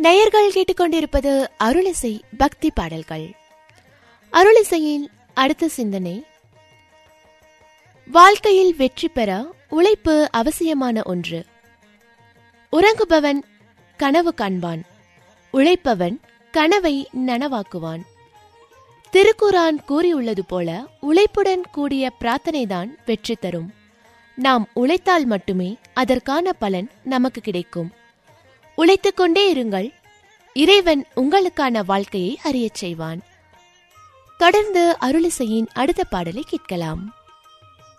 நேயர்கள் கேட்டுக்கொண்டிருப்பது அருளிசை பக்தி பாடல்கள் அருளிசையின் அடுத்த சிந்தனை வாழ்க்கையில் வெற்றி பெற உழைப்பு அவசியமான ஒன்று உறங்குபவன் கனவு காண்பான் உழைப்பவன் கனவை நனவாக்குவான் திருக்குரான் கூறியுள்ளது போல உழைப்புடன் கூடிய பிரார்த்தனைதான் வெற்றி தரும் நாம் உழைத்தால் மட்டுமே அதற்கான பலன் நமக்கு கிடைக்கும் உழைத்துக் கொண்டே இருங்கள் இறைவன் உங்களுக்கான வாழ்க்கையை அறியச் செய்வான் தொடர்ந்து அருளிசையின் அடுத்த பாடலை கேட்கலாம்